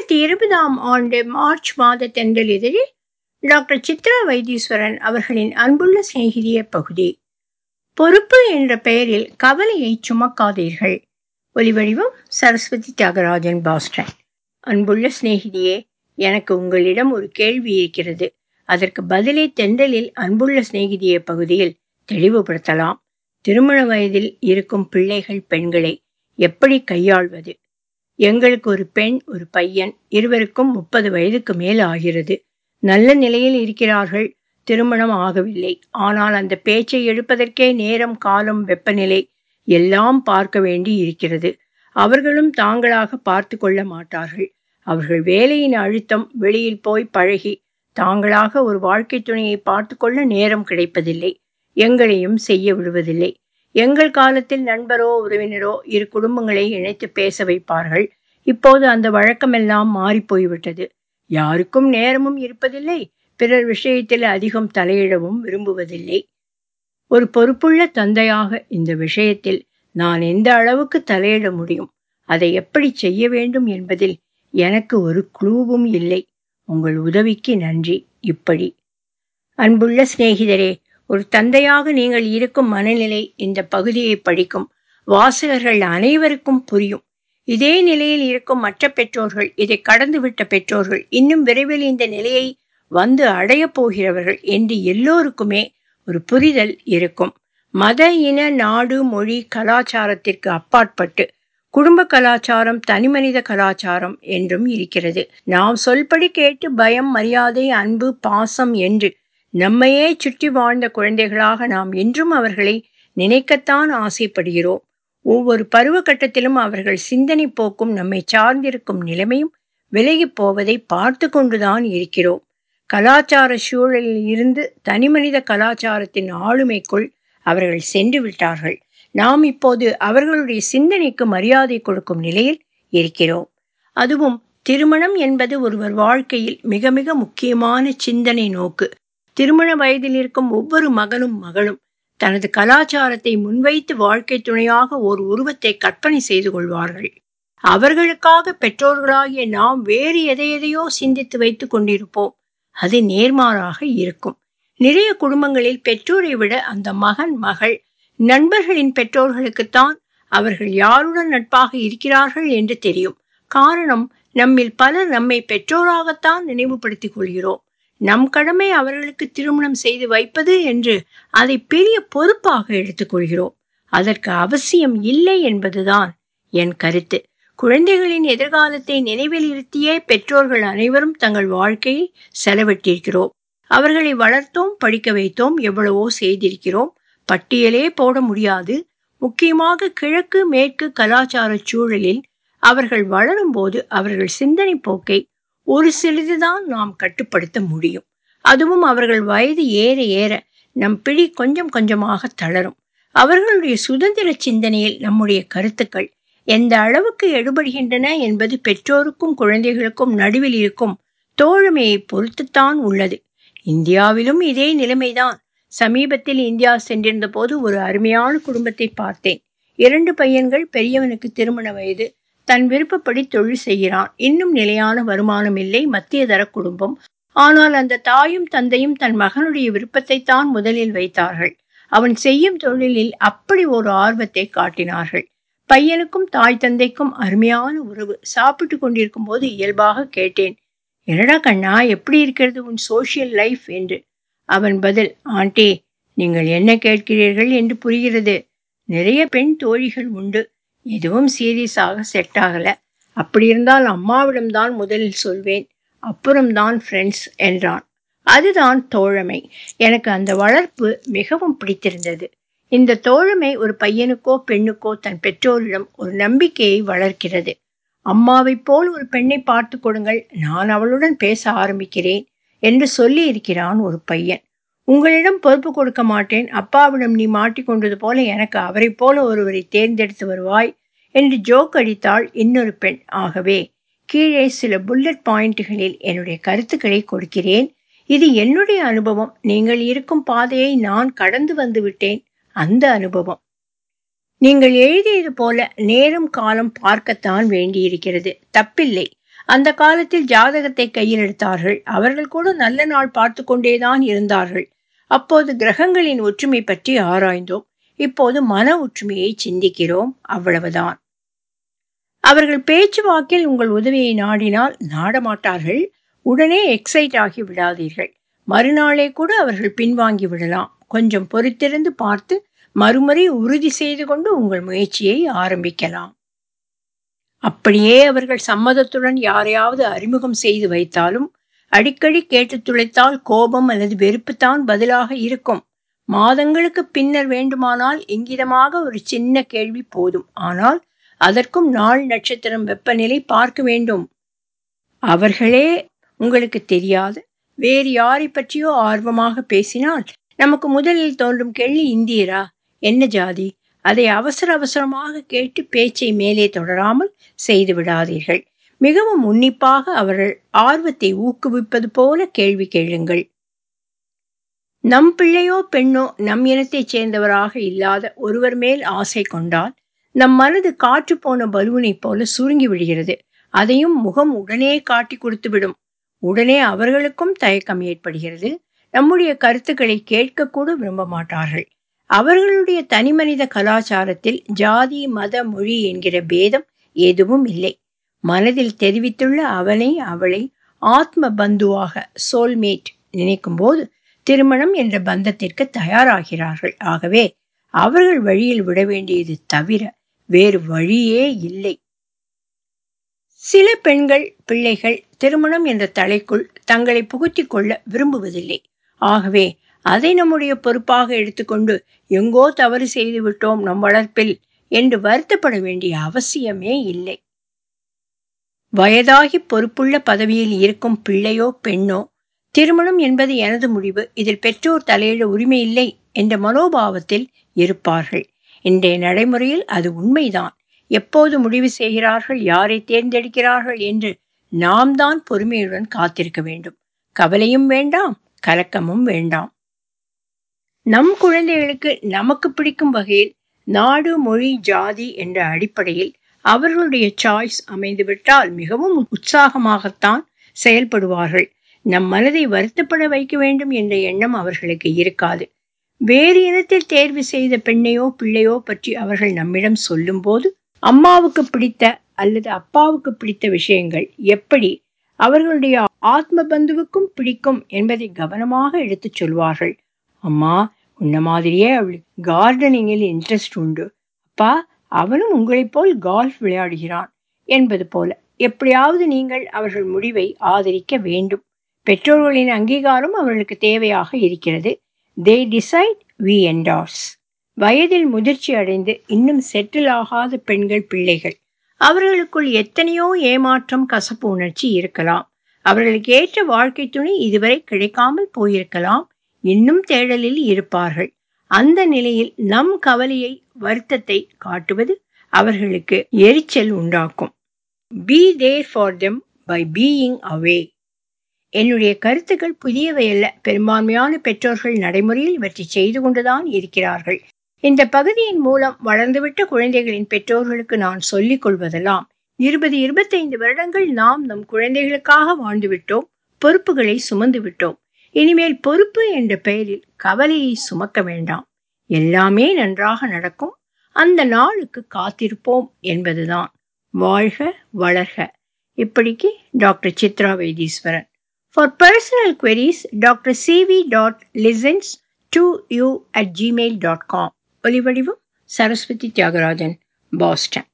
இரண்டாயிரத்தி இருபதாம் ஆண்டு மார்ச் மாத தென்றல் இதழில் டாக்டர் சித்ரா வைத்தீஸ்வரன் அவர்களின் அன்புள்ள சிநேகிதிய பகுதி பொறுப்பு என்ற பெயரில் கவலையை சுமக்காதீர்கள் ஒலிவடிவம் சரஸ்வதி தியாகராஜன் பாஸ்டன் அன்புள்ள சிநேகிதியே எனக்கு உங்களிடம் ஒரு கேள்வி இருக்கிறது அதற்கு பதிலை தென்றலில் அன்புள்ள சிநேகிதிய பகுதியில் தெளிவுபடுத்தலாம் திருமண வயதில் இருக்கும் பிள்ளைகள் பெண்களை எப்படி கையாள்வது எங்களுக்கு ஒரு பெண் ஒரு பையன் இருவருக்கும் முப்பது வயதுக்கு மேல் ஆகிறது நல்ல நிலையில் இருக்கிறார்கள் திருமணம் ஆகவில்லை ஆனால் அந்த பேச்சை எடுப்பதற்கே நேரம் காலம் வெப்பநிலை எல்லாம் பார்க்க வேண்டி இருக்கிறது அவர்களும் தாங்களாக பார்த்து கொள்ள மாட்டார்கள் அவர்கள் வேலையின் அழுத்தம் வெளியில் போய் பழகி தாங்களாக ஒரு வாழ்க்கை துணையை பார்த்து கொள்ள நேரம் கிடைப்பதில்லை எங்களையும் செய்ய விடுவதில்லை எங்கள் காலத்தில் நண்பரோ உறவினரோ இரு குடும்பங்களை இணைத்து பேச வைப்பார்கள் இப்போது அந்த வழக்கமெல்லாம் மாறி போய்விட்டது யாருக்கும் நேரமும் இருப்பதில்லை பிறர் விஷயத்தில் அதிகம் தலையிடவும் விரும்புவதில்லை ஒரு பொறுப்புள்ள தந்தையாக இந்த விஷயத்தில் நான் எந்த அளவுக்கு தலையிட முடியும் அதை எப்படி செய்ய வேண்டும் என்பதில் எனக்கு ஒரு குழுவும் இல்லை உங்கள் உதவிக்கு நன்றி இப்படி அன்புள்ள சிநேகிதரே ஒரு தந்தையாக நீங்கள் இருக்கும் மனநிலை இந்த பகுதியை படிக்கும் வாசகர்கள் அனைவருக்கும் புரியும் இதே நிலையில் இருக்கும் மற்ற பெற்றோர்கள் இதை கடந்துவிட்ட பெற்றோர்கள் இன்னும் விரைவில் இந்த நிலையை வந்து அடையப் போகிறவர்கள் என்று எல்லோருக்குமே ஒரு புரிதல் இருக்கும் மத இன நாடு மொழி கலாச்சாரத்திற்கு அப்பாற்பட்டு குடும்ப கலாச்சாரம் தனிமனித கலாச்சாரம் என்றும் இருக்கிறது நாம் சொல்படி கேட்டு பயம் மரியாதை அன்பு பாசம் என்று நம்மையே சுற்றி வாழ்ந்த குழந்தைகளாக நாம் என்றும் அவர்களை நினைக்கத்தான் ஆசைப்படுகிறோம் ஒவ்வொரு பருவ கட்டத்திலும் அவர்கள் சிந்தனை போக்கும் நம்மை சார்ந்திருக்கும் நிலைமையும் விலகி போவதை பார்த்து கொண்டுதான் இருக்கிறோம் கலாச்சார சூழலில் இருந்து தனிமனித கலாச்சாரத்தின் ஆளுமைக்குள் அவர்கள் சென்று விட்டார்கள் நாம் இப்போது அவர்களுடைய சிந்தனைக்கு மரியாதை கொடுக்கும் நிலையில் இருக்கிறோம் அதுவும் திருமணம் என்பது ஒருவர் வாழ்க்கையில் மிக மிக முக்கியமான சிந்தனை நோக்கு திருமண வயதில் இருக்கும் ஒவ்வொரு மகனும் மகளும் தனது கலாச்சாரத்தை முன்வைத்து வாழ்க்கை துணையாக ஒரு உருவத்தை கற்பனை செய்து கொள்வார்கள் அவர்களுக்காக பெற்றோர்களாகிய நாம் வேறு எதை எதையோ சிந்தித்து வைத்துக் கொண்டிருப்போம் அது நேர்மாறாக இருக்கும் நிறைய குடும்பங்களில் பெற்றோரை விட அந்த மகன் மகள் நண்பர்களின் பெற்றோர்களுக்குத்தான் அவர்கள் யாருடன் நட்பாக இருக்கிறார்கள் என்று தெரியும் காரணம் நம்மில் பலர் நம்மை பெற்றோராகத்தான் நினைவுபடுத்திக் கொள்கிறோம் நம் கடமை அவர்களுக்கு திருமணம் செய்து வைப்பது என்று அதை பெரிய பொறுப்பாக எடுத்துக்கொள்கிறோம் அதற்கு அவசியம் இல்லை என்பதுதான் என் கருத்து குழந்தைகளின் எதிர்காலத்தை நினைவில் இருத்தியே பெற்றோர்கள் அனைவரும் தங்கள் வாழ்க்கையை செலவிட்டிருக்கிறோம் அவர்களை வளர்த்தோம் படிக்க வைத்தோம் எவ்வளவோ செய்திருக்கிறோம் பட்டியலே போட முடியாது முக்கியமாக கிழக்கு மேற்கு கலாச்சார சூழலில் அவர்கள் வளரும் போது அவர்கள் சிந்தனை போக்கை ஒரு சிறிதுதான் நாம் கட்டுப்படுத்த முடியும் அதுவும் அவர்கள் வயது ஏற ஏற நம் பிடி கொஞ்சம் கொஞ்சமாக தளரும் அவர்களுடைய சுதந்திர சிந்தனையில் நம்முடைய கருத்துக்கள் எந்த அளவுக்கு எடுபடுகின்றன என்பது பெற்றோருக்கும் குழந்தைகளுக்கும் நடுவில் இருக்கும் தோழமையை பொறுத்துத்தான் உள்ளது இந்தியாவிலும் இதே நிலைமைதான் சமீபத்தில் இந்தியா சென்றிருந்த போது ஒரு அருமையான குடும்பத்தை பார்த்தேன் இரண்டு பையன்கள் பெரியவனுக்கு திருமண வயது தன் விருப்பப்படி தொழில் செய்கிறான் இன்னும் நிலையான வருமானம் இல்லை மத்திய தர குடும்பம் ஆனால் அந்த தாயும் தந்தையும் தன் மகனுடைய விருப்பத்தை தான் முதலில் வைத்தார்கள் அவன் செய்யும் தொழிலில் அப்படி ஒரு ஆர்வத்தை காட்டினார்கள் பையனுக்கும் தாய் தந்தைக்கும் அருமையான உறவு சாப்பிட்டு கொண்டிருக்கும் போது இயல்பாக கேட்டேன் என்னடா கண்ணா எப்படி இருக்கிறது உன் சோசியல் லைஃப் என்று அவன் பதில் ஆண்டி நீங்கள் என்ன கேட்கிறீர்கள் என்று புரிகிறது நிறைய பெண் தோழிகள் உண்டு எதுவும் சீரியஸாக செட் ஆகல அப்படி இருந்தால் அம்மாவிடம்தான் முதலில் சொல்வேன் அப்புறம்தான் ஃப்ரெண்ட்ஸ் என்றான் அதுதான் தோழமை எனக்கு அந்த வளர்ப்பு மிகவும் பிடித்திருந்தது இந்த தோழமை ஒரு பையனுக்கோ பெண்ணுக்கோ தன் பெற்றோரிடம் ஒரு நம்பிக்கையை வளர்க்கிறது அம்மாவைப் போல் ஒரு பெண்ணை பார்த்து கொடுங்கள் நான் அவளுடன் பேச ஆரம்பிக்கிறேன் என்று சொல்லி இருக்கிறான் ஒரு பையன் உங்களிடம் பொறுப்பு கொடுக்க மாட்டேன் அப்பாவிடம் நீ மாட்டிக்கொண்டது போல எனக்கு அவரை போல ஒருவரை தேர்ந்தெடுத்து வருவாய் என்று ஜோக் அடித்தாள் இன்னொரு பெண் ஆகவே கீழே சில புல்லட் பாயிண்ட்டுகளில் என்னுடைய கருத்துக்களை கொடுக்கிறேன் இது என்னுடைய அனுபவம் நீங்கள் இருக்கும் பாதையை நான் கடந்து வந்து விட்டேன் அந்த அனுபவம் நீங்கள் எழுதியது போல நேரம் காலம் பார்க்கத்தான் வேண்டியிருக்கிறது தப்பில்லை அந்த காலத்தில் ஜாதகத்தை கையில் எடுத்தார்கள் அவர்கள் கூட நல்ல நாள் பார்த்து கொண்டேதான் இருந்தார்கள் அப்போது கிரகங்களின் ஒற்றுமை பற்றி ஆராய்ந்தோம் இப்போது மன ஒற்றுமையை சிந்திக்கிறோம் அவ்வளவுதான் அவர்கள் பேச்சுவாக்கில் உங்கள் உதவியை நாடினால் நாடமாட்டார்கள் உடனே எக்ஸைட் ஆகி விடாதீர்கள் மறுநாளே கூட அவர்கள் பின்வாங்கி விடலாம் கொஞ்சம் பொறுத்திருந்து பார்த்து மறுமுறை உறுதி செய்து கொண்டு உங்கள் முயற்சியை ஆரம்பிக்கலாம் அப்படியே அவர்கள் சம்மதத்துடன் யாரையாவது அறிமுகம் செய்து வைத்தாலும் அடிக்கடி கேட்டு துளைத்தால் கோபம் அல்லது வெறுப்புத்தான் பதிலாக இருக்கும் மாதங்களுக்கு பின்னர் வேண்டுமானால் இங்கிதமாக ஒரு சின்ன கேள்வி போதும் ஆனால் அதற்கும் நாள் நட்சத்திரம் வெப்பநிலை பார்க்க வேண்டும் அவர்களே உங்களுக்கு தெரியாது வேறு யாரை பற்றியோ ஆர்வமாக பேசினால் நமக்கு முதலில் தோன்றும் கேள்வி இந்தியரா என்ன ஜாதி அதை அவசர அவசரமாக கேட்டு பேச்சை மேலே தொடராமல் செய்து விடாதீர்கள் மிகவும் உன்னிப்பாக அவர்கள் ஆர்வத்தை ஊக்குவிப்பது போல கேள்வி கேளுங்கள் நம் பிள்ளையோ பெண்ணோ நம் இனத்தைச் சேர்ந்தவராக இல்லாத ஒருவர் மேல் ஆசை கொண்டால் நம் மனது காற்று போன பலூனைப் போல சுருங்கி விடுகிறது அதையும் முகம் உடனே காட்டி கொடுத்துவிடும் உடனே அவர்களுக்கும் தயக்கம் ஏற்படுகிறது நம்முடைய கருத்துக்களை கேட்கக்கூட விரும்ப மாட்டார்கள் அவர்களுடைய தனிமனித கலாச்சாரத்தில் ஜாதி மத மொழி என்கிற பேதம் எதுவும் இல்லை மனதில் தெரிவித்துள்ள அவனை அவளை ஆத்ம பந்துவாக சோல்மேட் நினைக்கும் போது திருமணம் என்ற பந்தத்திற்கு தயாராகிறார்கள் ஆகவே அவர்கள் வழியில் விட வேண்டியது தவிர வேறு வழியே இல்லை சில பெண்கள் பிள்ளைகள் திருமணம் என்ற தலைக்குள் தங்களை புகுத்திக் கொள்ள விரும்புவதில்லை ஆகவே அதை நம்முடைய பொறுப்பாக எடுத்துக்கொண்டு எங்கோ தவறு செய்து விட்டோம் நம் வளர்ப்பில் என்று வருத்தப்பட வேண்டிய அவசியமே இல்லை வயதாகி பொறுப்புள்ள பதவியில் இருக்கும் பிள்ளையோ பெண்ணோ திருமணம் என்பது எனது முடிவு இதில் பெற்றோர் தலையிட உரிமை இல்லை என்ற மனோபாவத்தில் இருப்பார்கள் இன்றைய நடைமுறையில் அது உண்மைதான் எப்போது முடிவு செய்கிறார்கள் யாரை தேர்ந்தெடுக்கிறார்கள் என்று நாம் தான் பொறுமையுடன் காத்திருக்க வேண்டும் கவலையும் வேண்டாம் கலக்கமும் வேண்டாம் நம் குழந்தைகளுக்கு நமக்கு பிடிக்கும் வகையில் நாடு மொழி ஜாதி என்ற அடிப்படையில் அவர்களுடைய சாய்ஸ் அமைந்துவிட்டால் மிகவும் உற்சாகமாகத்தான் செயல்படுவார்கள் நம் மனதை வருத்தப்பட வைக்க வேண்டும் என்ற எண்ணம் அவர்களுக்கு இருக்காது வேறு இனத்தில் தேர்வு செய்த பெண்ணையோ பிள்ளையோ பற்றி அவர்கள் நம்மிடம் சொல்லும்போது அம்மாவுக்கு பிடித்த அல்லது அப்பாவுக்கு பிடித்த விஷயங்கள் எப்படி அவர்களுடைய ஆத்ம பந்துவுக்கும் பிடிக்கும் என்பதை கவனமாக எடுத்துச் சொல்வார்கள் அம்மா உன்ன மாதிரியே அவளுக்கு கார்டனிங்கில் இன்ட்ரெஸ்ட் உண்டு அப்பா அவனும் உங்களைப் போல் கால்ஃப் விளையாடுகிறான் என்பது போல எப்படியாவது நீங்கள் அவர்கள் முடிவை ஆதரிக்க வேண்டும் பெற்றோர்களின் அங்கீகாரம் அவர்களுக்கு தேவையாக இருக்கிறது தே டிசைட் வி என்டார்ஸ் வயதில் முதிர்ச்சி அடைந்து இன்னும் செட்டில் ஆகாத பெண்கள் பிள்ளைகள் அவர்களுக்குள் எத்தனையோ ஏமாற்றம் கசப்பு உணர்ச்சி இருக்கலாம் அவர்களுக்கு ஏற்ற வாழ்க்கை துணை இதுவரை கிடைக்காமல் போயிருக்கலாம் இன்னும் தேடலில் இருப்பார்கள் அந்த நிலையில் நம் கவலையை வருத்தத்தை காட்டுவது அவர்களுக்கு எரிச்சல் உண்டாக்கும் be there for them by being away என்னுடைய கருத்துக்கள் புதியவை அல்ல பெரும்பான்மையான பெற்றோர்கள் நடைமுறையில் இவற்றை செய்து கொண்டுதான் இருக்கிறார்கள் இந்த பகுதியின் மூலம் வளர்ந்துவிட்ட குழந்தைகளின் பெற்றோர்களுக்கு நான் சொல்லிக் கொள்வதெல்லாம் இருபது இருபத்தைந்து வருடங்கள் நாம் நம் குழந்தைகளுக்காக வாழ்ந்துவிட்டோம் பொறுப்புகளை சுமந்து விட்டோம் இனிமேல் பொறுப்பு என்ற பெயரில் கவலையை சுமக்க வேண்டாம் எல்லாமே நன்றாக நடக்கும் அந்த நாளுக்கு காத்திருப்போம் என்பதுதான் வாழ்க வளர்க இப்படிக்கு doctor Chitra Vaitheeswaran for personal queries doctor CV dot listens to you at Gmail dot com ஒலிவடிவம் சரஸ்வதி தியாகராஜன் பாஸ்டன்